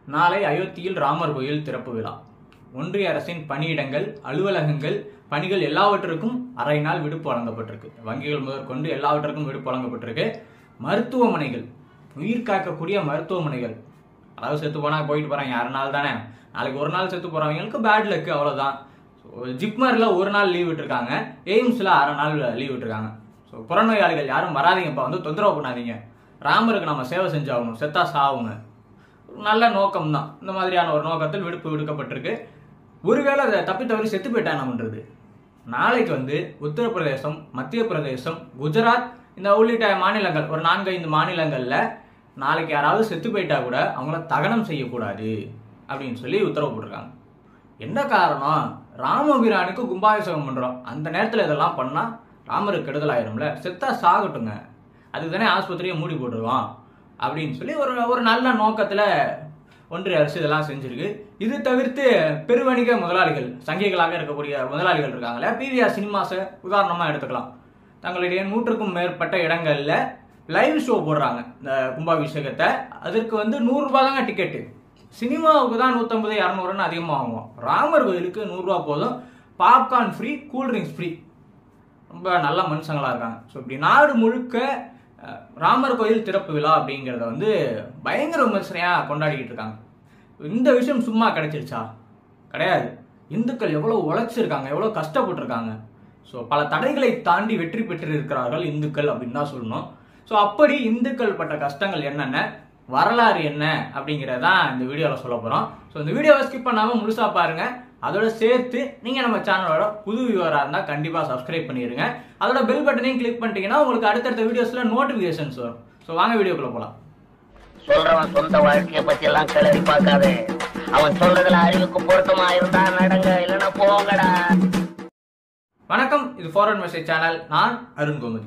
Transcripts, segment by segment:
நாளை அயோத்தியில் ராமர் கோயில் திறப்பு விழா ஒன்றிய அரசின் பணியிடங்கள் அலுவலகங்கள் பணிகள் எல்லாவற்றுக்கும் அரை நாள் விடுப்பு வழங்கப்பட்டிருக்கு வங்கிகள் முதற்கொண்டு எல்லாவற்றுக்கும் விடுப்பு வழங்கப்பட்டிருக்கு மருத்துவமனைகள் உயிர் காக்கக்கூடிய மருத்துவமனைகள் அதாவது செத்து போனா போயிட்டு போறாங்க அரை நாள் தானே நாளைக்கு ஒரு நாள் செத்து போறவங்களுக்கு பேட் லக்கு அவ்வளவுதான் ஜிப்மர்ல ஒரு நாள் லீவ் விட்டுருக்காங்க எய்ம்ஸ்ல அரை நாள் லீவ் விட்டுருக்காங்க ஸோ புறநோயாளிகள் யாரும் வராதீங்கப்பா வந்து தொந்தரவு பண்ணாதீங்க ராமருக்கு நம்ம சேவை செஞ்சாகணும் செத்தா சாவுங்க ஒரு நல்ல நோக்கம் தான் இந்த மாதிரியான ஒரு நோக்கத்தில் விடுப்பு விடுக்கப்பட்டிருக்கு ஒருவேளை அதை தப்பி தவறி செத்து போயிட்டா என்ன பண்றது நாளைக்கு வந்து உத்தரப்பிரதேசம் மத்திய பிரதேசம் குஜராத் இந்த உள்ளிட்ட மாநிலங்கள் ஒரு நான்கு ஐந்து மாநிலங்கள்ல நாளைக்கு யாராவது செத்து போயிட்டா கூட அவங்கள தகனம் செய்யக்கூடாது அப்படின்னு சொல்லி உத்தரவு போட்டிருக்காங்க என்ன காரணம் ராமபிரானுக்கு கும்பாபிஷேகம் பண்றோம் அந்த நேரத்துல இதெல்லாம் பண்ணா ராமருக்கு கெடுதல் ஆயிரும்ல செத்தா சாகட்டுங்க அதுக்கு தானே ஆஸ்பத்திரியை மூடி போட்டுருவான் அப்படின்னு சொல்லி ஒரு ஒரு நல்ல நோக்கத்துல ஒன்றிய அரசு இதெல்லாம் செஞ்சிருக்கு இது தவிர்த்து பெருவணிக முதலாளிகள் சங்கிகளாக இருக்கக்கூடிய முதலாளிகள் இருக்காங்களே பிவிஆர் சினிமாஸை உதாரணமா எடுத்துக்கலாம் தங்களுடைய நூற்றுக்கும் மேற்பட்ட இடங்கள்ல லைவ் ஷோ போடுறாங்க இந்த கும்பாபிஷேகத்தை அதற்கு வந்து நூறு ரூபாய் தாங்க டிக்கெட்டு சினிமாவுக்கு தான் நூற்றம்பது இரநூறுன்னு அதிகமாக வாங்குவோம் ராமர் கோயிலுக்கு நூறுரூவா போதும் பாப்கார்ன் ஃப்ரீ கூல்ட்ரிங்க்ஸ் ஃப்ரீ ரொம்ப நல்ல மனுஷங்களா இருக்காங்க ஸோ இப்படி நாடு முழுக்க அஹ், ராமர் கோயில் திறப்பு விழா அப்படிங்கிறத வந்து பயங்கர விமர்சனையா கொண்டாடிக்கிட்டு இருக்காங்க இந்த விஷயம் சும்மா கிடைச்சிருச்சா கிடையாது இந்துக்கள் எவ்வளவு உழைச்சிருக்காங்க எவ்வளவு கஷ்டப்பட்டிருக்காங்க ஸோ பல தடைகளை தாண்டி வெற்றி பெற்று இருக்கிறார்கள் இந்துக்கள் அப்படின்னு தான் சொல்லணும் ஸோ அப்படி இந்துக்கள் பட்ட கஷ்டங்கள் என்னென்ன வரலாறு என்ன அப்படிங்கிறதான் இந்த வீடியோவில் சொல்ல போகிறோம் ஸோ இந்த வீடியோவை ஸ்கிப் பண்ணாமல் முழுசா பாருங்க அதோட சேர்த்து நீங்கள் நம்ம சேனலோட புது வியூவராக இருந்தால் கண்டிப்பாக சப்ஸ்கிரைப் பண்ணிடுங்க அதோட பெல் பட்டனையும் கிளிக் பண்ணிட்டீங்கன்னா உங்களுக்கு அடுத்தடுத்த வீடியோஸில் நோட்டிஃபிகேஷன்ஸ் வரும் ஸோ வாங்க வீடியோக்குள்ளே போகலாம் சொல்றவன் சொந்த வாழ்க்கைய பத்தி எல்லாம் கிளறி பார்க்காதே அவன் சொல்றதுல அறிவுக்கு பொருத்தமா இருந்தா நடங்க இல்லைன்னா போங்கடா வணக்கம் இது ஃபார்வர்ட் மெசேஜ் சேனல் நான் அருண் கோமதி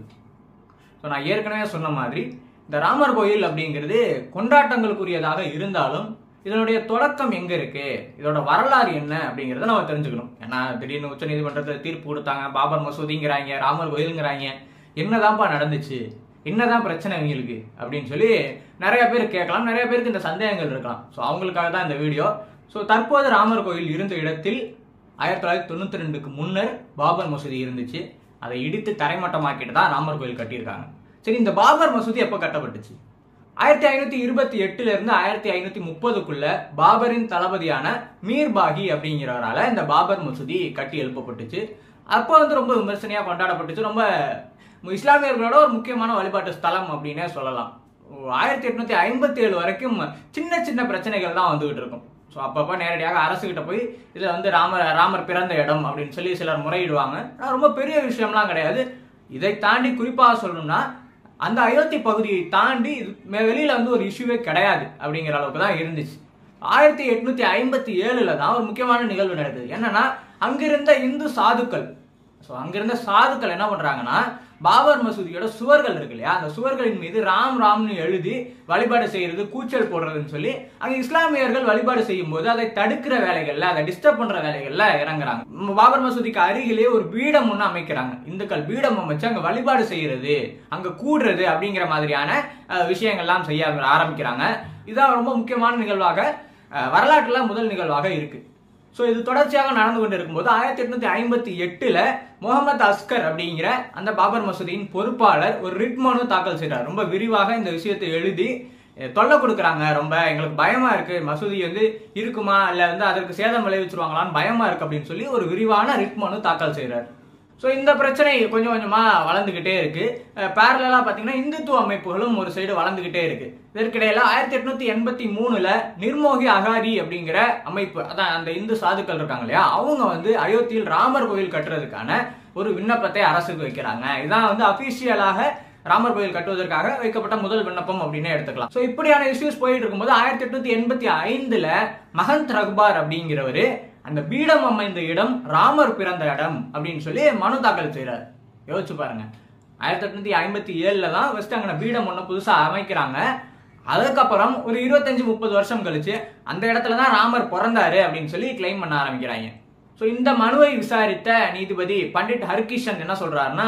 ஸோ நான் ஏற்கனவே சொன்ன மாதிரி இந்த ராமர் கோயில் அப்படிங்கிறது கொண்டாட்டங்களுக்குரியதாக இருந்தாலும் இதனுடைய தொடக்கம் எங்க இருக்கு இதோட வரலாறு என்ன அப்படிங்கிறத நம்ம தெரிஞ்சுக்கணும் ஏன்னா திடீர்னு உச்ச நீதிமன்றத்தில் தீர்ப்பு கொடுத்தாங்க பாபர் மசூதிங்கிறாங்க ராமர் கோயிலுங்கிறாங்க என்னதான்ப்பா நடந்துச்சு என்னதான் பிரச்சனை இவங்களுக்கு அப்படின்னு சொல்லி நிறைய பேர் கேட்கலாம் நிறைய பேருக்கு இந்த சந்தேகங்கள் இருக்கலாம் ஸோ அவங்களுக்காக தான் இந்த வீடியோ ஸோ தற்போது ராமர் கோயில் இருந்த இடத்தில் ஆயிரத்தி தொள்ளாயிரத்தி தொண்ணூத்தி ரெண்டுக்கு முன்னர் பாபர் மசூதி இருந்துச்சு அதை இடித்து தரைமட்டமாக்கிட்டு தான் ராமர் கோயில் கட்டியிருக்காங்க சரி இந்த பாபர் மசூதி எப்போ கட்டப்பட்டுச்சு ஆயிரத்தி ஐநூத்தி இருபத்தி எட்டுல இருந்து ஆயிரத்தி ஐநூத்தி முப்பதுக்குள்ள பாபரின் தளபதியான மீர்பாகி அப்படிங்கிறவரால இந்த பாபர் மசூதி கட்டி எழுப்பப்பட்டுச்சு அப்போ வந்து ரொம்ப விமர்சனையா கொண்டாடப்பட்டுச்சு ரொம்ப இஸ்லாமியர்களோட ஒரு முக்கியமான வழிபாட்டு ஸ்தலம் அப்படின்னே சொல்லலாம் ஆயிரத்தி எட்நூத்தி ஐம்பத்தி ஏழு வரைக்கும் சின்ன சின்ன பிரச்சனைகள் தான் வந்துகிட்டு இருக்கும் ஸோ அப்பப்போ நேரடியாக அரசுகிட்ட போய் இதில் வந்து ராமர் ராமர் பிறந்த இடம் அப்படின்னு சொல்லி சிலர் முறையிடுவாங்க ஆனா ரொம்ப பெரிய விஷயம்லாம் கிடையாது இதை தாண்டி குறிப்பாக சொல்லணும்னா அந்த அயோத்தி பகுதியை தாண்டி இது மே- வெளியில வந்து ஒரு இஷ்யூவே கிடையாது அப்படிங்கிற அளவுக்கு தான் இருந்துச்சு ஆயிரத்தி எட்நூத்தி ஐம்பத்தி ஏழுல தான் ஒரு முக்கியமான நிகழ்வு நடக்குது என்னன்னா அங்கிருந்த இந்து சாதுக்கள் ஸோ அங்கிருந்த சாதுக்கள் என்ன பண்றாங்கன்னா பாபர் மசூதியோட சுவர்கள் இருக்கு இல்லையா அந்த சுவர்களின் மீது ராம் ராம்னு எழுதி வழிபாடு செய்யறது கூச்சல் போடுறதுன்னு சொல்லி அங்க இஸ்லாமியர்கள் வழிபாடு செய்யும் போது அதை தடுக்கிற வேலைகள்ல அதை டிஸ்டர்ப் பண்ற வேலைகள்ல இறங்குறாங்க ம், பாபர் மசூதிக்கு அருகிலே ஒரு பீடம் ஒண்ணு அமைக்கிறாங்க இந்துக்கள் பீடம் அமைச்சு அங்க வழிபாடு செய்யறது அங்க கூடுறது அப்படிங்கிற மாதிரியான அஹ், விஷயங்கள்லாம் செய்ய ஆரம்பிக்கிறாங்க இதான் ரொம்ப முக்கியமான நிகழ்வாக அஹ், வரலாற்றுல முதல் நிகழ்வாக இருக்கு ஸோ இது தொடர்ச்சியாக நடந்து கொண்டு இருக்கும்போது ஆயிரத்தி எட்நூத்தி ஐம்பத்தி எட்டுல முகமது அஸ்கர் அப்படிங்கிற அந்த பாபர் மசூதியின் பொறுப்பாளர் ஒரு ரிட் மனு தாக்கல் செய்றார் ரொம்ப விரிவாக இந்த விஷயத்தை எழுதி அஹ், தொல்லை கொடுக்குறாங்க ரொம்ப எங்களுக்கு பயமா இருக்கு மசூதி வந்து இருக்குமா இல்ல வந்து அதற்கு சேதம் விளைவிச்சிருவாங்களான்னு பயமா இருக்கு அப்படின்னு சொல்லி ஒரு விரிவான ரிட் மனு தாக்கல் செய்றார் ஸோ இந்த பிரச்சனை கொஞ்சம் கொஞ்சமா வளர்ந்துகிட்டே இருக்கு பேரலா பாத்தீங்கன்னா இந்துத்துவ அமைப்புகளும் ஒரு சைடு வளர்ந்துகிட்டே இருக்கு இதற்கிடையில ஆயிரத்தி எட்நூத்தி எண்பத்தி மூணுல நிர்மோகி அகாரி அப்படிங்கிற அமைப்பு அதான் அந்த இந்து சாதுக்கள் இருக்காங்க இல்லையா அவங்க வந்து அயோத்தியில் ராமர் கோயில் கட்டுறதுக்கான ஒரு விண்ணப்பத்தை அரசுக்கு வைக்கிறாங்க இதான் வந்து அபிஷியலாக ராமர் கோயில் கட்டுவதற்காக வைக்கப்பட்ட முதல் விண்ணப்பம் அப்படின்னு எடுத்துக்கலாம் ஸோ இப்படியான இஷ்யூஸ் போயிட்டு இருக்கும்போது ஆயிரத்தி எட்நூத்தி எண்பத்தி ஐந்துல மகந்த் ரக்பார் அப்படிங்கிறவரு அந்த பீடம் அமைந்த இடம் ராமர் பிறந்த இடம் அப்படின்னு சொல்லி மனு தாக்கல் செய்றாரு யோசிச்சு பாருங்க ஆயிரத்தி எட்நூத்தி ஐம்பத்தி ஏழுல தான் வெஸ்ட் அங்கன பீடம் ஒன்று புதுசா அமைக்கிறாங்க அதுக்கப்புறம் ஒரு இருபத்தஞ்சு முப்பது வருஷம் கழிச்சு அந்த இடத்துல தான் ராமர் பிறந்தாரு அப்படின்னு சொல்லி கிளைம் பண்ண ஆரம்பிக்கிறாங்க ஸோ இந்த மனுவை விசாரித்த நீதிபதி பண்டிட் ஹர்கிஷன் என்ன சொல்றாருன்னா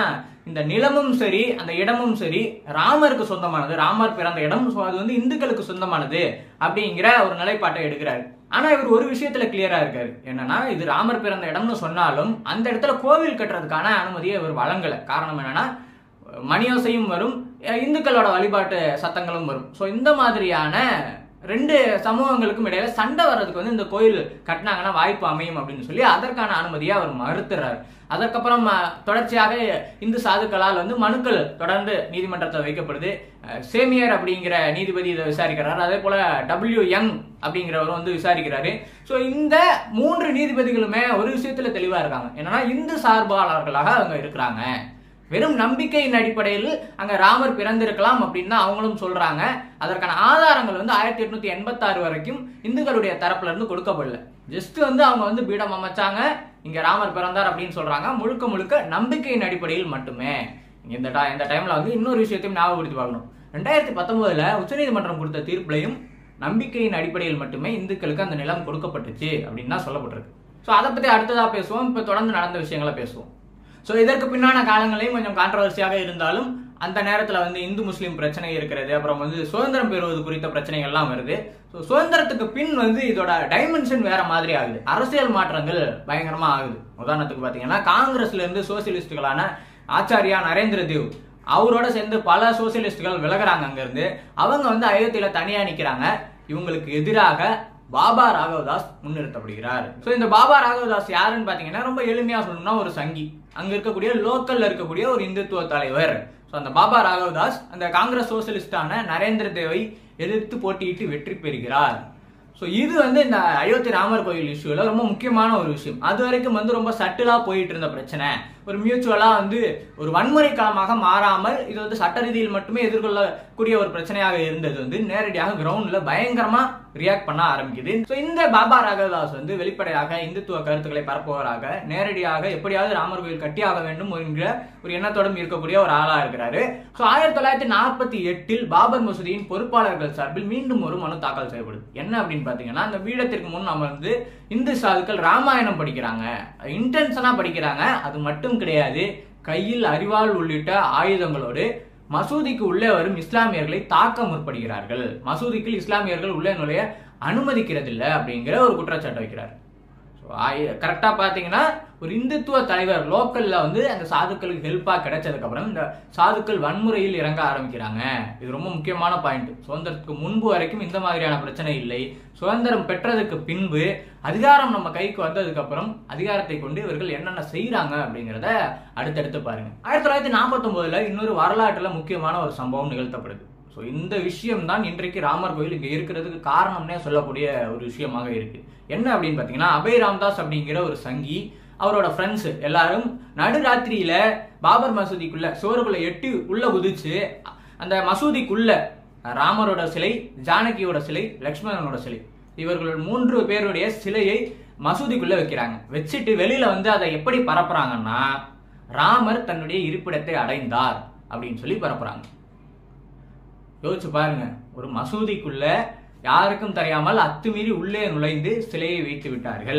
இந்த நிலமும் சரி அந்த இடமும் சரி ராமருக்கு சொந்தமானது ராமர் பிறந்த இடம் ஸோ அது வந்து இந்துக்களுக்கு சொந்தமானது அப்படிங்கிற ஒரு நிலைப்பாட்டை எடுக்கிறாரு ஆனா இவர் ஒரு விஷயத்துல கிளியரா இருக்காரு என்னன்னா இது ராமர் பிறந்த இடம்னு சொன்னாலும் அந்த இடத்துல கோவில் கட்டுறதுக்கான அனுமதியை இவர் வழங்கல காரணம் என்னன்னா மணியோசையும் வரும் அஹ் இந்துக்களோட வழிபாட்டு சத்தங்களும் வரும் ஸோ இந்த மாதிரியான ரெண்டு சமூகங்களுக்கும் இடையில சண்டை வர்றதுக்கு வந்து இந்த கோயில் கட்டினாங்கன்னா வாய்ப்பு அமையும் அப்படின்னு சொல்லி அதற்கான அனுமதியை அவர் மறுத்துறாரு அதற்கப்புறம் அஹ், தொடர்ச்சியாக இந்து சாதுக்களால் வந்து மனுக்கள் தொடர்ந்து நீதிமன்றத்தில் வைக்கப்படுது அஹ், சேமியர் அப்படிங்கிற நீதிபதி இதை விசாரிக்கிறார் அதே போல டபிள்யூ யங் அப்படிங்கிறவர் வந்து விசாரிக்கிறாரு ஸோ இந்த மூன்று நீதிபதிகளுமே ஒரு விஷயத்துல தெளிவா இருக்காங்க என்னன்னா இந்து சார்பாளர்களாக அவங்க இருக்கிறாங்க வெறும் நம்பிக்கையின் அடிப்படையில் அங்க ராமர் பிறந்திருக்கலாம் அப்படின்னு தான் அவங்களும் சொல்றாங்க அதற்கான ஆதாரங்கள் வந்து ஆயிரத்தி எட்நூத்தி எண்பத்தாறு வரைக்கும் இந்துக்களுடைய தரப்புல இருந்து கொடுக்கப்படல ஜஸ்ட் வந்து அவங்க வந்து பீடம் அமைச்சாங்க இங்க ராமர் பிறந்தார் அப்படின்னு சொல்றாங்க முழுக்க முழுக்க நம்பிக்கையின் அடிப்படையில் மட்டுமே நீங்க இந்த ti- இந்த டைம்ல வந்து இன்னொரு விஷயத்தையும் ஞாபகப்படுத்தி பார்க்கணும் ரெண்டாயிரத்தி பத்தொன்பதுல உச்சநீதிமன்றம் கொடுத்த தீர்ப்புலையும் நம்பிக்கையின் அடிப்படையில் மட்டுமே இந்துக்களுக்கு அந்த நிலம் கொடுக்கப்பட்டுச்சு அப்படின்னு தான் சொல்லப்பட்டிருக்கு ஸோ அதை பத்தி அடுத்ததா பேசுவோம் இப்போ தொடர்ந்து நடந்த விஷயங்களை பேசுவோம் ஸோ இதற்கு பின்னான காலங்களையும் கொஞ்சம் கான்ட்ரவர்சியாக இருந்தாலும் அந்த நேரத்தில் வந்து இந்து முஸ்லீம் பிரச்சனை இருக்கிறது அப்புறம் வந்து சுதந்திரம் பெறுவது குறித்த பிரச்சனைகள்லாம் வருது ஸோ சுதந்திரத்துக்கு பின் வந்து இதோட டைமென்ஷன் வேற மாதிரி ஆகுது அரசியல் மாற்றங்கள் பயங்கரமா ஆகுது உதாரணத்துக்கு பார்த்தீங்கன்னா காங்கிரஸ்ல இருந்து சோசியலிஸ்டுகளான ஆச்சாரியா நரேந்திர தேவ் அவரோட சேர்ந்து பல சோசியலிஸ்டுகள் விலகுறாங்க அங்கிருந்து அவங்க வந்து அயோத்தியில தனியா நிக்கிறாங்க இவங்களுக்கு எதிராக பாபா ராகவதாஸ் முன்னிறுத்தப்படுகிறார் ஸோ இந்த பாபா ராகவதாஸ் யாருன்னு பார்த்தீங்கன்னா ரொம்ப எளிமையா சொல்லணும்னா ஒரு சங்கி அங்க இருக்கக்கூடிய லோக்கல்ல இருக்கக்கூடிய ஒரு இந்துத்துவ தலைவர் ஸோ அந்த பாபா ராகவதாஸ் அந்த காங்கிரஸ் சோசியலிஸ்டான நரேந்திர தேவை எதிர்த்து போட்டியிட்டு வெற்றி பெறுகிறார் ஸோ இது வந்து இந்த அயோத்தி ராமர் கோயில் இஷ்யூல ரொம்ப முக்கியமான ஒரு விஷயம் அது வரைக்கும் வந்து ரொம்ப சட்டிலா போயிட்டு இருந்த பிரச்சனை ஒரு மியூச்சுவலா வந்து ஒரு வன்முறை களமாக மாறாமல் இது வந்து சட்ட ரீதியில் மட்டுமே எதிர்கொள்ளக்கூடிய ஒரு பிரச்சனையாக இருந்தது வந்து நேரடியாக கிரவுண்ட்ல பயங்கரமா ரியாக்ட் பண்ண ஆரம்பிக்குது ஸோ இந்த பாபா ராகவதாஸ் வந்து வெளிப்படையாக இந்துத்துவ கருத்துக்களை பரப்புவராக நேரடியாக எப்படியாவது ராமர் கோயில் கட்டியாக வேண்டும் என்கிற ஒரு எண்ணத்தோடும் இருக்கக்கூடிய ஒரு ஆளா இருக்கிறாரு ஸோ ஆயிரத்தி தொள்ளாயிரத்தி நாற்பத்தி எட்டில் பாபர் மசூதியின் பொறுப்பாளர்கள் சார்பில் மீண்டும் ஒரு மனு தாக்கல் செய்யப்படுது என்ன அப்படின்னு பாத்தீங்கன்னா அந்த பீடத்திற்கு முன் அமர்ந்து இந்து சாதுக்கள் ராமாயணம் படிக்கிறாங்க இன்டென்ஷனா படிக்கிறாங்க அது மட்டும் கிடையாது கையில் அறிவாள் உள்ளிட்ட ஆயுதங்களோடு மசூதிக்கு உள்ளே வரும் இஸ்லாமியர்களை தாக்க முற்படுகிறார்கள் மசூதிக்குள் இஸ்லாமியர்கள் உள்ளே நுழைய அனுமதிக்கிறதில்ல அப்படிங்கிற ஒரு குற்றச்சாட்டு வைக்கிறார் ஸோ கரெக்டாக பார்த்தீங்கன்னா ஒரு இந்துத்துவ தலைவர் லோக்கல்ல வந்து அந்த சாதுக்களுக்கு ஹெல்ப்பாக கிடைச்சதுக்கு அப்புறம் இந்த சாதுக்கள் வன்முறையில் இறங்க ஆரம்பிக்கிறாங்க இது ரொம்ப முக்கியமான பாயிண்ட் சுதந்திரத்துக்கு முன்பு வரைக்கும் இந்த மாதிரியான பிரச்சனை இல்லை சுதந்திரம் பெற்றதுக்கு பின்பு அதிகாரம் நம்ம கைக்கு வந்ததுக்கு அப்புறம் அதிகாரத்தை கொண்டு இவர்கள் என்னென்ன செய்றாங்க அப்படிங்கிறத அடுத்தடுத்து பாருங்க ஆயிரத்தி தொள்ளாயிரத்தி நாற்பத்தொன்பதுல இன்னொரு வரலாற்றுல முக்கியமான ஒரு சம்பவம் நிகழ்த்தப்படுது ஸோ இந்த விஷயம் தான் இன்றைக்கு ராமர் கோயில் இங்கே இருக்கிறதுக்கு காரணம்னே சொல்லக்கூடிய ஒரு விஷயமாக இருக்கு என்ன அப்படின்னு பார்த்தீங்கன்னா அபய் ராம்தாஸ் அப்படிங்கிற ஒரு சங்கி அவரோட ஃப்ரெண்ட்ஸ் எல்லாரும் நடுராத்திரியில பாபர் மசூதிக்குள்ள சுவருக்குள்ள எட்டி உள்ள குதிச்சு அந்த மசூதிக்குள்ள ராமரோட சிலை ஜானகியோட சிலை லக்ஷ்மணனோட சிலை இவர்கள் மூன்று பேருடைய சிலையை மசூதிக்குள்ள வைக்கிறாங்க வச்சுட்டு வெளியில வந்து அதை எப்படி பரப்புறாங்கன்னா ராமர் தன்னுடைய இருப்பிடத்தை அடைந்தார் அப்படின்னு சொல்லி பரப்புறாங்க யோசிச்சு பாருங்க ஒரு மசூதிக்குள்ள யாருக்கும் தெரியாமல் அத்துமீறி உள்ளே நுழைந்து சிலையை வைத்து விட்டார்கள்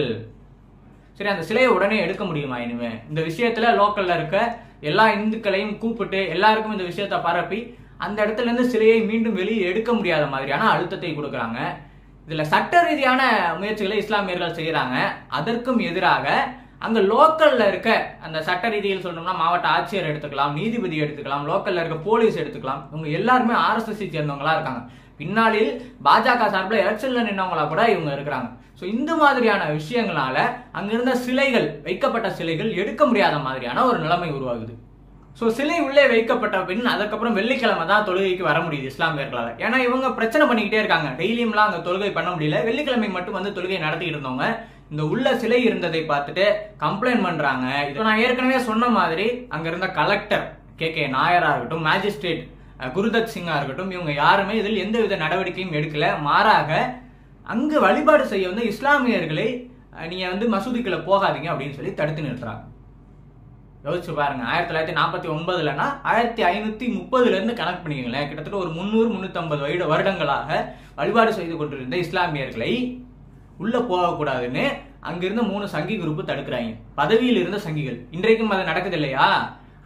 சரி அந்த சிலையை உடனே எடுக்க முடியுமா இனிமே இந்த விஷயத்துல லோக்கல்ல இருக்க எல்லா இந்துக்களையும் கூப்பிட்டு எல்லாருக்கும் இந்த விஷயத்தை பரப்பி அந்த இடத்துல இருந்து சிலையை மீண்டும் வெளியே எடுக்க முடியாத மாதிரியான அழுத்தத்தை கொடுக்குறாங்க இதுல சட்ட ரீதியான முயற்சிகளை இஸ்லாமியர்கள் செய்யறாங்க அதற்கும் எதிராக அங்க லோக்கல்ல இருக்க அந்த சட்ட ரீதியில் சொல்லணும்னா மாவட்ட ஆட்சியர் எடுத்துக்கலாம் நீதிபதி எடுத்துக்கலாம் லோக்கல்ல இருக்க போலீஸ் எடுத்துக்கலாம் இவங்க எல்லாருமே ஆர்எஸ்எஸ் சேர்ந்தவங்களா இருக்காங்க பின்னாளில் பாஜக சார்பில் எலெக்ஷன்ல நின்னவங்களா கூட இவங்க இருக்கிறாங்க ஸோ இந்த மாதிரியான விஷயங்களால அங்கிருந்த சிலைகள் வைக்கப்பட்ட சிலைகள் எடுக்க முடியாத மாதிரியான ஒரு நிலைமை உருவாகுது ஸோ சிலை உள்ளே வைக்கப்பட்ட பின் அதுக்கப்புறம் வெள்ளிக்கிழமை தான் தொழுகைக்கு வர முடியுது இஸ்லாமியர்களால ஏன்னா இவங்க பிரச்சனை பண்ணிக்கிட்டே இருக்காங்க டெய்லியும்லாம் அங்கே தொழுகை பண்ண முடியல வெள்ளிக்கிழமை மட்டும் வந்து தொழுகை நடத்திட்டு இருந்தவங்க இந்த உள்ள சிலை இருந்ததை பார்த்துட்டு கம்ப்ளைண்ட் பண்றாங்க இது நான் ஏற்கனவே சொன்ன மாதிரி அங்க இருந்த கலெக்டர் கே கே நாயரா இருக்கட்டும் மேஜிஸ்ட்ரேட் அஹ், குருதத் சிங்கா இருக்கட்டும் இவங்க யாருமே இதில் எந்தவித நடவடிக்கையும் எடுக்கல மாறாக அங்கு வழிபாடு செய்ய வந்து இஸ்லாமியர்களை அஹ், நீங்க வந்து மசூதிக்குள்ள போகாதீங்க அப்படின்னு சொல்லி தடுத்து நிறுத்துறாங்க யோசிச்சு பாருங்க ஆயிரத்தி தொள்ளாயிரத்தி நாற்பத்தி ஒன்பதுலனா ஆயிரத்தி ஐநூத்தி முப்பதுல இருந்து கணக்கு பண்ணிக்கங்களேன் கிட்டத்தட்ட ஒரு முந்நூறு முன்னூத்தி வருட வருடங்களாக வழிபாடு செய்து கொண்டிருந்த இஸ்லாமியர்களை உள்ள போகக்கூடாதுன்னு அங்கிருந்த மூணு சங்கி குரூப் தடுக்கிறாங்க பதவியில் இருந்த சங்கிகள் இன்றைக்கும் அது நடக்குது இல்லையா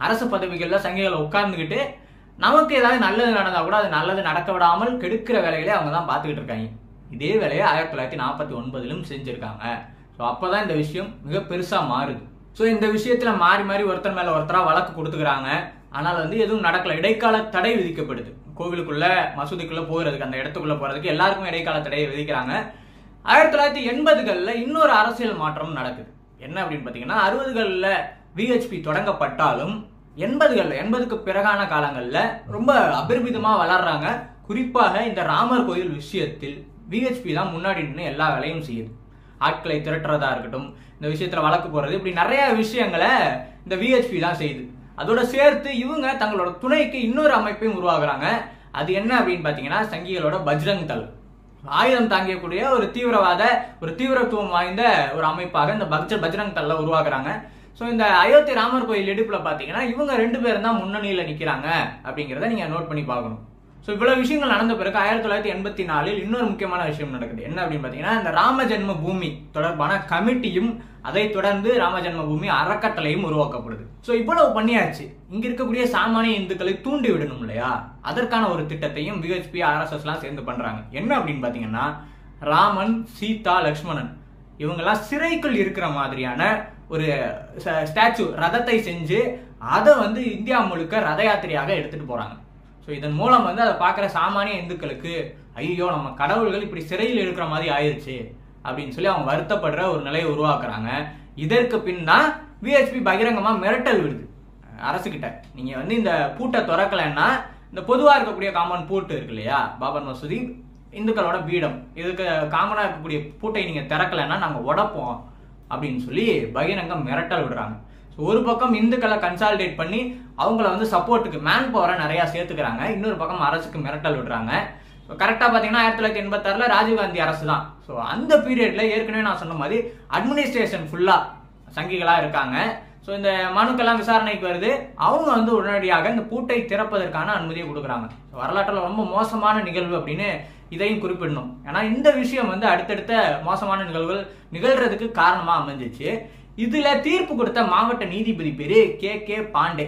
அரசு பதவிகளில் சங்கிகளை உட்கார்ந்துக்கிட்டு நமக்கு ஏதாவது நல்லது நடந்தா கூட அது நல்லது நடக்க விடாமல் கெடுக்கிற வேலைகளை அவங்க தான் பார்த்துக்கிட்டு இருக்காங்க இதே வேலையை ஆயிரத்தி தொள்ளாயிரத்தி நாற்பத்தி ஒன்பதிலும் செஞ்சிருக்காங்க ஸோ அப்போதான் இந்த விஷயம் மிக பெருசா மாறுது ஸோ இந்த விஷயத்துல மாறி மாறி ஒருத்தர் மேல ஒருத்தரா வழக்கு கொடுத்துக்கிறாங்க ஆனால் வந்து எதுவும் நடக்கல இடைக்கால தடை விதிக்கப்படுது கோவிலுக்குள்ள மசூதிக்குள்ள போகிறதுக்கு அந்த இடத்துக்குள்ள போறதுக்கு எல்லாருக்கும் இடைக்கால தடையை விதிக்கிறாங்க ஆயிரத்தி தொள்ளாயிரத்தி எண்பதுகளில் இன்னொரு அரசியல் மாற்றம் நடக்குது என்ன அப்படின்னு பார்த்தீங்கன்னா அறுபதுகளில் விஹெச்பி தொடங்கப்பட்டாலும் எண்பதுகளில் எண்பதுக்கு பிறகான காலங்களில் ரொம்ப அபரிமிதமாக வளர்றாங்க குறிப்பாக இந்த ராமர் கோயில் விஷயத்தில் விஹெச்பி தான் முன்னாடி நின்று எல்லா வேலையும் செய்யுது ஆட்களை திரட்டுறதா இருக்கட்டும் இந்த விஷயத்துல வழக்கு போறது இப்படி நிறைய விஷயங்களை இந்த விஹெச்பி தான் செய்யுது அதோட சேர்த்து இவங்க தங்களோட துணைக்கு இன்னொரு அமைப்பையும் உருவாக்குறாங்க அது என்ன அப்படின்னு பார்த்தீங்கன்னா சங்கிகளோட பஜ்ரங் தள் ஆயுதம் தாங்கியக்கூடிய ஒரு தீவிரவாத ஒரு தீவிரத்துவம் வாய்ந்த ஒரு அமைப்பாக இந்த பக்ஜ பஜ்ரங் தள்ள உருவாக்குறாங்க ஸோ இந்த அயோத்தி ராமர் கோயில் இடுப்புல பார்த்தீங்கன்னா இவங்க ரெண்டு பேரும் தான் முன்னணியில் நிற்கிறாங்க அப்படிங்கிறத நீங்க நோட் பண்ணி பார்க்கணும் ஸோ இவ்வளவு விஷயங்கள் நடந்த பிறகு ஆயிரத்தி தொள்ளாயிரத்தி எண்பத்தி நாலில் இன்னொரு முக்கியமான விஷயம் நடக்குது என்ன அப்படின்னு பார்த்தீங்கன்னா இந்த ராம ஜென்ம பூமி தொடர்பான கமிட்டியும் அதை தொடர்ந்து ராம ஜென்ம பூமி அறக்கட்டளையும் உருவாக்கப்படுது ஸோ இவ்வளவு பண்ணியாச்சு இங்க இருக்கக்கூடிய சாமானிய இந்துக்களை தூண்டி விடணும் இல்லையா அதற்கான ஒரு திட்டத்தையும் விஹெச்பி ஆர்எஸ்எஸ்லாம் சேர்ந்து பண்றாங்க என்ன அப்படின்னு பார்த்தீங்கன்னா ராமன் சீதா லக்ஷ்மணன் இவங்கெல்லாம் சிறைக்குள் இருக்கிற மாதிரியான ஒரு ஸ்டாச்சு ரதத்தை செஞ்சு அதை வந்து இந்தியா முழுக்க ரத யாத்திரையாக எடுத்துட்டு போறாங்க ஸோ இதன் மூலம் வந்து அதை பார்க்குற சாமானிய இந்துக்களுக்கு ஐயோ நம்ம கடவுள்கள் இப்படி சிறையில் இருக்கிற மாதிரி ஆயிருச்சு அப்படின்னு சொல்லி அவங்க வருத்தப்படுற ஒரு நிலையை உருவாக்குறாங்க இதற்கு பின் தான் விஹெச்பி பகிரங்கமா மிரட்டல் விடுது அரசுகிட்ட நீங்க வந்து இந்த பூட்டை திறக்கலைன்னா இந்த பொதுவா இருக்கக்கூடிய காமன் பூட்டு இருக்கு இல்லையா பாபர் மசூதி இந்துக்களோட பீடம் இதுக்கு காமனா இருக்கக்கூடிய பூட்டை நீங்க திறக்கலைன்னா நாங்க உடைப்போம் அப்படின்னு சொல்லி பகிரங்க மிரட்டல் விடுறாங்க ஸோ ஒரு பக்கம் இந்துக்களை கன்சாலிடேட் பண்ணி அவங்கள வந்து சப்போர்ட்டுக்கு மேன் பவரை நிறைய சேர்த்துக்கிறாங்க இன்னொரு பக்கம் அரசுக்கு மிரட்டல் விடுறாங்க ஸோ கரெக்டாக பார்த்தீங்கன்னா ஆயிரத்தி தொள்ளாயிரத்தி எண்பத்தாறுல ராஜீவ்காந்தி அரசு தான் ஸோ அந்த பீரியட்ல ஏற்கனவே நான் சொன்ன மாதிரி அட்மினிஸ்ட்ரேஷன் ஃபுல்லாக சங்கிகளா இருக்காங்க ஸோ இந்த மனுக்கெல்லாம் விசாரணைக்கு வருது அவங்க வந்து உடனடியாக இந்த பூட்டை திறப்பதற்கான அனுமதியை கொடுக்குறாங்க So, வரலாற்றுல ரொம்ப மோசமான நிகழ்வு அப்படின்னு இதையும் குறிப்பிடணும் ஏன்னா இந்த விஷயம் வந்து அடுத்தடுத்த மோசமான நிகழ்வுகள் நிகழ்றதுக்கு காரணமா அமைஞ்சிச்சு இதுல தீர்ப்பு கொடுத்த மாவட்ட நீதிபதி பேரு கே கே பாண்டே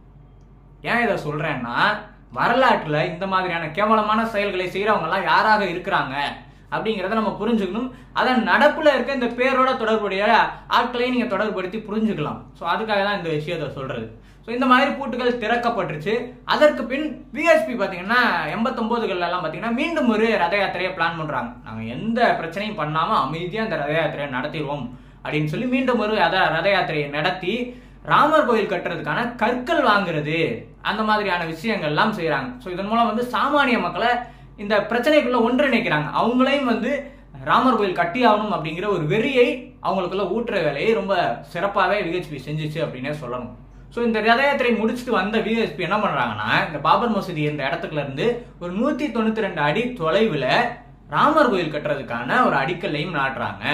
ஏன் இதை சொல்றேன்னா வரலாற்றுல இந்த மாதிரியான கேவலமான செயல்களை செய்யறவங்க எல்லாம் யாராக இருக்கிறாங்க அப்படிங்கிறத நம்ம புரிஞ்சுக்கணும் அதன் நடப்புல இருக்க இந்த பேரோட தொடர்புடைய ஆட்களையும் நீங்க தொடர்புபடுத்தி புரிஞ்சுக்கலாம் ஸோ அதுக்காக தான் இந்த விஷயத்த சொல்றது ஸோ இந்த மாதிரி பூட்டுகள் திறக்கப்பட்டுருச்சு அதற்கு பின் விஎஸ்பி பார்த்தீங்கன்னா எண்பத்தொம்போதுகள்ல எல்லாம் பார்த்தீங்கன்னா மீண்டும் ஒரு ரத யாத்திரையை பிளான் பண்றாங்க நாங்கள் எந்த பிரச்சனையும் பண்ணாம அமைதியாக அந்த ரத யாத்திரையை நடத்திடுவோம் அப்படின்னு சொல்லி மீண்டும் ஒரு ரத ரத யாத்திரையை நடத்தி ராமர் கோயில் கட்டுறதுக்கான கற்கள் வாங்குறது அந்த மாதிரியான விஷயங்கள்லாம் செய்றாங்க ஸோ இதன் மூலம் வந்து சாமானிய மக்களை இந்த பிரச்சனைக்குள்ள ஒன்றிணைக்கிறாங்க அவங்களையும் வந்து ராமர் கோயில் கட்டி ஆகணும் அப்படிங்கிற ஒரு வெறியை அவங்களுக்குள்ள ஊட்டுற வேலையை ரொம்ப சிறப்பாகவே விஹெச்பி செஞ்சுச்சு அப்படின்னே சொல்லணும் ஸோ இந்த ரத யாத்திரை முடிச்சுட்டு வந்த விஎஸ்பி என்ன பண்றாங்கன்னா இந்த பாபர் மசூதி இந்த இடத்துல இருந்து ஒரு நூத்தி தொண்ணூத்தி ரெண்டு அடி தொலைவுல ராமர் கோயில் கட்டுறதுக்கான ஒரு அடிக்கல்லையும் நாட்டுறாங்க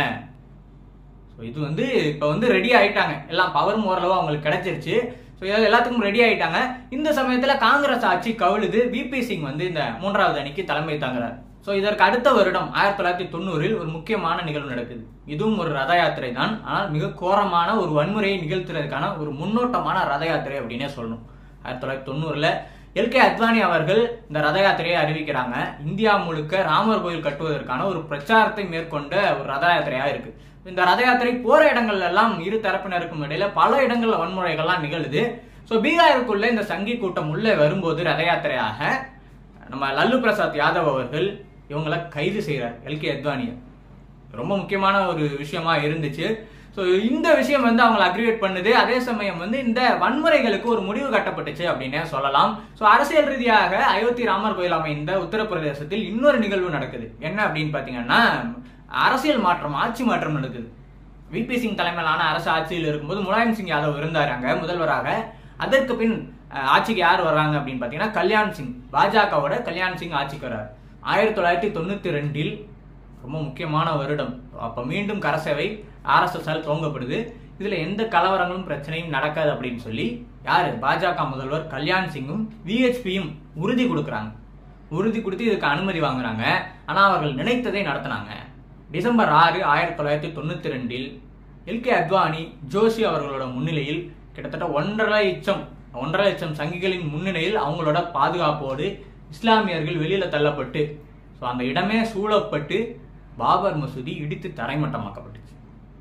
ஸோ இது வந்து இப்போ வந்து ரெடி ஆயிட்டாங்க எல்லாம் பவரும் ஓரளவு அவங்களுக்கு கிடைச்சிருச்சு ஸோ இதில் எல்லாத்துக்கும் ரெடி ஆயிட்டாங்க இந்த சமயத்தில் காங்கிரஸ் ஆட்சி கவிழுது விபி சிங் வந்து இந்த மூன்றாவது அணிக்கு தலைமை தாங்குறார் ஸோ இதற்கு அடுத்த வருடம் ஆயிரத்தி தொள்ளாயிரத்தி தொண்ணூறில் ஒரு முக்கியமான நிகழ்வு நடக்குது இதுவும் ஒரு ரத யாத்திரை தான் ஆனால் மிக கோரமான ஒரு வன்முறையை நிகழ்த்துறதுக்கான ஒரு முன்னோட்டமான ரத யாத்திரை அப்படின்னே சொல்லணும் ஆயிரத்தி தொள்ளாயிரத்தி தொண்ணூறுல எல்கே அத்வானி அவர்கள் இந்த ரத யாத்திரையை அறிவிக்கிறாங்க இந்தியா முழுக்க ராமர் கோயில் கட்டுவதற்கான ஒரு பிரச்சாரத்தை மேற்கொண்ட ஒரு ரத யாத்திரையா இருக்கு இந்த ரத யாத்திரை போற இடங்கள்ல எல்லாம் இரு தரப்பினருக்கும் இடையில பல இடங்கள்ல வன்முறைகள்லாம் நிகழுது ஸோ பீகாருக்குள்ள இந்த சங்கி கூட்டம் உள்ளே வரும்போது ரத யாத்திரையாக நம்ம லல்லு பிரசாத் யாதவ் அவர்கள் இவங்களை கைது செய்கிறார் எல்கே அத்வானியை ரொம்ப முக்கியமான ஒரு விஷயமா இருந்துச்சு ஸோ இந்த விஷயம் வந்து அவங்களை அக்ரிவேட் பண்ணுது அதே சமயம் வந்து இந்த வன்முறைகளுக்கு ஒரு முடிவு கட்டப்பட்டுச்சு அப்படின்னே சொல்லலாம் ஸோ அரசியல் ரீதியாக அயோத்தி ராமர் கோயில் அமைந்த உத்தரப்பிரதேசத்தில் இன்னொரு நிகழ்வு நடக்குது என்ன அப்படின்னு பார்த்தீங்கன்னா அரசியல் மாற்றம் ஆட்சி மாற்றம் நடக்குது விபி சிங் தலைமையிலான அரசு ஆட்சியில் இருக்கும்போது முலாயம் சிங் யாதவ் இருந்தார் அங்க முதல்வராக அதற்கு பின் அஹ், ஆட்சிக்கு யார் வர்றாங்க அப்படின்னு பார்த்தீங்கன்னா கல்யாண் சிங் பாஜகவோட கல்யாண் சிங் ஆட்சிக்கு வர்றார் ஆயிரத்தி தொள்ளாயிரத்தி தொண்ணூத்தி ரெண்டில் ரொம்ப முக்கியமான வருடம் அப்ப மீண்டும் கரசேவை ஆர்எஸ்எஸ்ஆல் துவங்கப்படுது இதுல எந்த கலவரங்களும் பிரச்சனையும் நடக்காது அப்படின்னு சொல்லி யாரு பாஜக முதல்வர் கல்யாண் சிங்கும் விஹெச்பியும் உறுதி கொடுக்குறாங்க உறுதி கொடுத்து இதுக்கு அனுமதி வாங்குறாங்க ஆனா அவர்கள் நினைத்ததை நடத்தினாங்க டிசம்பர் ஆறு ஆயிரத்தி தொள்ளாயிரத்தி தொண்ணூத்தி ரெண்டில் எல்கே அத்வானி ஜோஷி அவர்களோட முன்னிலையில் கிட்டத்தட்ட ஒன்றரை லட்சம் ஒன்றரை லட்சம் சங்கிகளின் முன்னிலையில் அவங்களோட பாதுகாப்போடு இஸ்லாமியர்கள் வெளியில தள்ளப்பட்டு ஸோ அந்த இடமே சூழப்பட்டு பாபர் மசூதி இடித்து தரைமட்டமாக்கப்பட்டுச்சு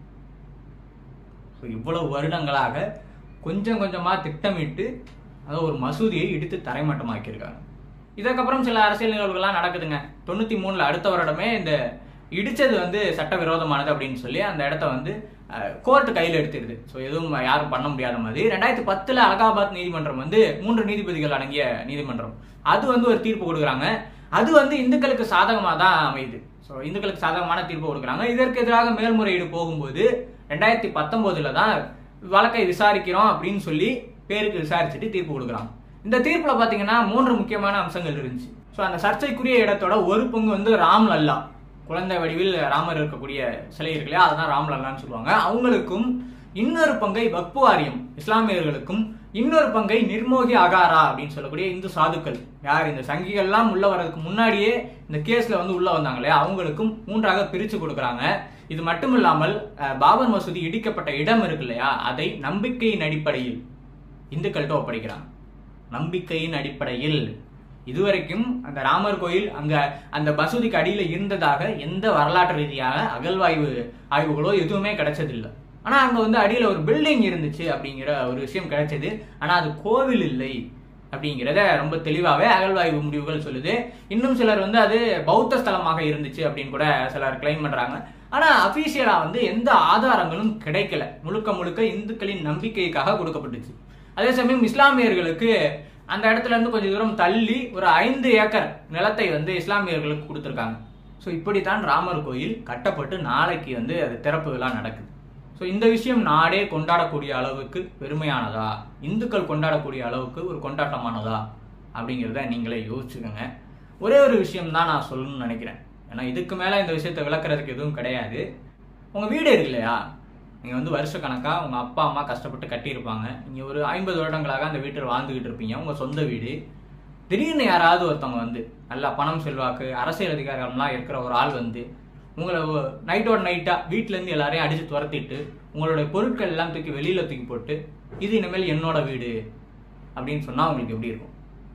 ஸோ இவ்வளவு வருடங்களாக கொஞ்சம் கொஞ்சமா திட்டமிட்டு அதை ஒரு மசூதியை இடித்து தரைமட்டமாக்கியிருக்காங்க இதற்கப்புறம் சில அரசியல் நிகழ்வுகள்லாம் நடக்குதுங்க தொண்ணூத்தி மூணுல அடுத்த வருடமே இந்த இடிச்சது வந்து சட்டவிரோதமானது அப்படின்னு சொல்லி அந்த இடத்த வந்து கோர்ட் கையில் எடுத்துருது ஸோ எதுவும் யாரும் பண்ண முடியாத மாதிரி ரெண்டாயிரத்தி பத்துல அலகாபாத் நீதிமன்றம் வந்து மூன்று நீதிபதிகள் அடங்கிய நீதிமன்றம் அது வந்து ஒரு தீர்ப்பு கொடுக்குறாங்க அது வந்து இந்துக்களுக்கு சாதகமாக தான் அமையுது ஸோ இந்துக்களுக்கு சாதகமான தீர்ப்பு கொடுக்குறாங்க இதற்கு எதிராக மேல்முறையீடு போகும்போது ரெண்டாயிரத்தி பத்தொன்பதுல தான் வழக்கை விசாரிக்கிறோம் அப்படின்னு சொல்லி பேருக்கு விசாரிச்சுட்டு தீர்ப்பு கொடுக்குறாங்க இந்த தீர்ப்புல பாத்தீங்கன்னா மூன்று முக்கியமான அம்சங்கள் இருந்துச்சு ஸோ அந்த சர்ச்சைக்குரிய இடத்தோட ஒரு பங்கு வந்து ராம் லல்லா குழந்தை வடிவில் ராமர் இருக்கக்கூடிய சிலை இருக்கு இல்லையா அதுதான் ராம் லல்லான்னு சொல்லுவாங்க அவங்களுக்கும் இன்னொரு பங்கை வக்பு வாரியம் இஸ்லாமியர்களுக்கும் இன்னொரு பங்கை நிர்மோகி அகாரா அப்படின்னு சொல்லக்கூடிய இந்து சாதுக்கள் யார் இந்த சங்கிகள்லாம் உள்ள வர்றதுக்கு முன்னாடியே இந்த கேஸ்ல வந்து உள்ள வந்தாங்க இல்லையா அவங்களுக்கும் மூன்றாக பிரிச்சு கொடுக்குறாங்க இது மட்டும் இல்லாமல் அஹ், பாபர் மசூதி இடிக்கப்பட்ட இடம் இருக்கு இல்லையா அதை நம்பிக்கையின் அடிப்படையில் இந்துக்கள்கிட்ட ஒப்படைக்கிறாங்க நம்பிக்கையின் அடிப்படையில் இதுவரைக்கும் அந்த ராமர் கோயில் அங்க அந்த மசூதிக்கு அடியில இருந்ததாக எந்த வரலாற்று ரீதியாக அகழ்வாய்வு ஆய்வுகளோ எதுவுமே கிடைச்சதில்லை ஆனா அங்க வந்து அடியில ஒரு பில்டிங் இருந்துச்சு அப்படிங்கிற ஒரு விஷயம் கிடைச்சது ஆனா அது கோவில் இல்லை அப்படிங்கிறத ரொம்ப தெளிவாகவே அகழ்வாய்வு முடிவுகள் சொல்லுது இன்னும் சிலர் வந்து அது பௌத்த ஸ்தலமாக இருந்துச்சு அப்படின்னு கூட சிலர் கிளைம் பண்றாங்க ஆனா அபிஷியலா வந்து எந்த ஆதாரங்களும் கிடைக்கல முழுக்க முழுக்க இந்துக்களின் நம்பிக்கைக்காக கொடுக்கப்பட்டுச்சு அதே சமயம் இஸ்லாமியர்களுக்கு அந்த இடத்துல இருந்து கொஞ்சம் தூரம் தள்ளி ஒரு ஐந்து ஏக்கர் நிலத்தை வந்து இஸ்லாமியர்களுக்கு கொடுத்துருக்காங்க ஸோ இப்படித்தான் ராமர் கோயில் கட்டப்பட்டு நாளைக்கு வந்து அது திறப்பு விழா நடக்குது ஸோ இந்த விஷயம் நாடே கொண்டாடக்கூடிய அளவுக்கு பெருமையானதா இந்துக்கள் கொண்டாடக்கூடிய அளவுக்கு ஒரு கொண்டாட்டமானதா அப்படிங்கிறத நீங்களே யோசிச்சுக்கோங்க ஒரே ஒரு விஷயம் தான் நான் சொல்லணும்னு நினைக்கிறேன் ஏன்னா இதுக்கு மேலே இந்த விஷயத்தை விளக்குறதுக்கு எதுவும் கிடையாது உங்கள் வீடு இருக்கு இல்லையா நீங்கள் வந்து வருஷக்கணக்காக உங்கள் அப்பா அம்மா கஷ்டப்பட்டு கட்டியிருப்பாங்க நீங்கள் ஒரு ஐம்பது வருடங்களாக அந்த வீட்டில் வாழ்ந்துகிட்டு இருப்பீங்க உங்கள் சொந்த வீடு திடீர்னு யாராவது ஒருத்தவங்க வந்து நல்லா பணம் செல்வாக்கு அரசியல் அதிகாரம்லாம் இருக்கிற ஒரு ஆள் வந்து உங்களை நைட்டோட நைட்டாக வீட்டிலேருந்து எல்லாரையும் அடித்து துரத்திட்டு உங்களுடைய பொருட்கள் எல்லாம் தூக்கி வெளியில் தூக்கி போட்டு இது இனிமேல் என்னோட வீடு அப்படின்னு சொன்னால் உங்களுக்கு எப்படி இருக்கும்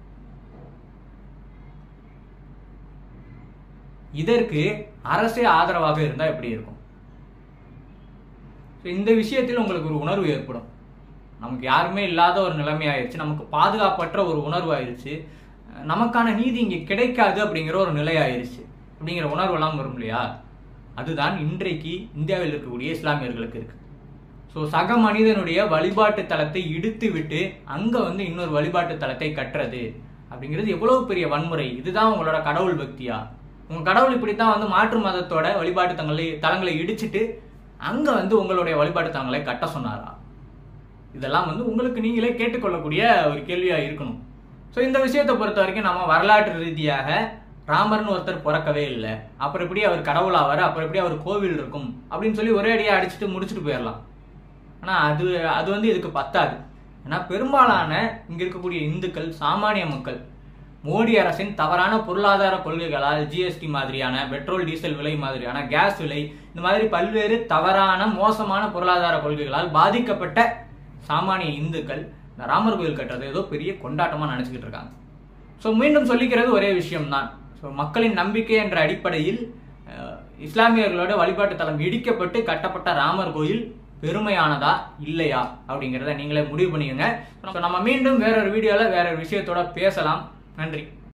இதற்கு அரசே ஆதரவாக இருந்தால் எப்படி இருக்கும் So, இந்த விஷயத்தில் உங்களுக்கு ஒரு உணர்வு ஏற்படும் நமக்கு யாருமே இல்லாத ஒரு நிலைமை ஆயிடுச்சு நமக்கு பாதுகாப்பற்ற ஒரு உணர்வு ஆயிடுச்சு அஹ் நமக்கான நீதி இங்கே கிடைக்காது அப்படிங்கிற ஒரு நிலை ஆயிடுச்சு அப்படிங்கிற உணர்வு எல்லாம் வரும் இல்லையா அதுதான் இன்றைக்கு இந்தியாவில் இருக்கக்கூடிய இஸ்லாமியர்களுக்கு இருக்கு ஸோ சக மனிதனுடைய வழிபாட்டு தலத்தை இடித்து விட்டு அங்க வந்து இன்னொரு வழிபாட்டு தலத்தை கட்டுறது அப்படிங்கிறது எவ்வளவு பெரிய வன்முறை இதுதான் உங்களோட கடவுள் பக்தியா உங்க கடவுள் இப்படித்தான் வந்து மாற்று மதத்தோட வழிபாட்டு தங்களை தலங்களை இடிச்சிட்டு அங்க வந்து உங்களுடைய வழிபாட்டு தலங்களை கட்ட சொன்னாரா இதெல்லாம் வந்து உங்களுக்கு நீங்களே கேட்டுக்கொள்ளக்கூடிய ஒரு கேள்வியா இருக்கணும் ஸோ இந்த விஷயத்தை பொறுத்த வரைக்கும் நம்ம வரலாற்று ரீதியாக ராமர்னு ஒருத்தர் பிறக்கவே இல்லை அப்புறம் எப்படி அவர் கடவுளாவார் அப்புறம் எப்படி அவர் கோவில் இருக்கும் அப்படின்னு சொல்லி ஒரே அடியாக அடிச்சுட்டு முடிச்சுட்டு போயிடலாம் ஆனால் அது அது வந்து இதுக்கு பத்தாது ஏன்னா பெரும்பாலான இங்கே இருக்கக்கூடிய இந்துக்கள் சாமானிய மக்கள் மோடி அரசின் தவறான பொருளாதார கொள்கைகளால் ஜிஎஸ்டி மாதிரியான பெட்ரோல் டீசல் விலை மாதிரியான கேஸ் விலை இந்த மாதிரி பல்வேறு தவறான மோசமான பொருளாதார கொள்கைகளால் பாதிக்கப்பட்ட சாமானிய இந்துக்கள் இந்த ராமர் கோயில் கட்டுறது ஏதோ பெரிய கொண்டாட்டமா நினைச்சுக்கிட்டு இருக்காங்க ஸோ மீண்டும் சொல்லிக்கிறது ஒரே விஷயம்தான் ஸோ மக்களின் நம்பிக்கை என்ற அடிப்படையில் அஹ், இஸ்லாமியர்களோட வழிபாட்டு தலம் இடிக்கப்பட்டு கட்டப்பட்ட ராமர் கோயில் பெருமையானதா இல்லையா அப்படிங்கிறத நீங்களே முடிவு பண்ணிக்கோங்க ஸோ நம்ம மீண்டும் வேறொரு வீடியோவில் வேற ஒரு விஷயத்தோட பேசலாம் நன்றி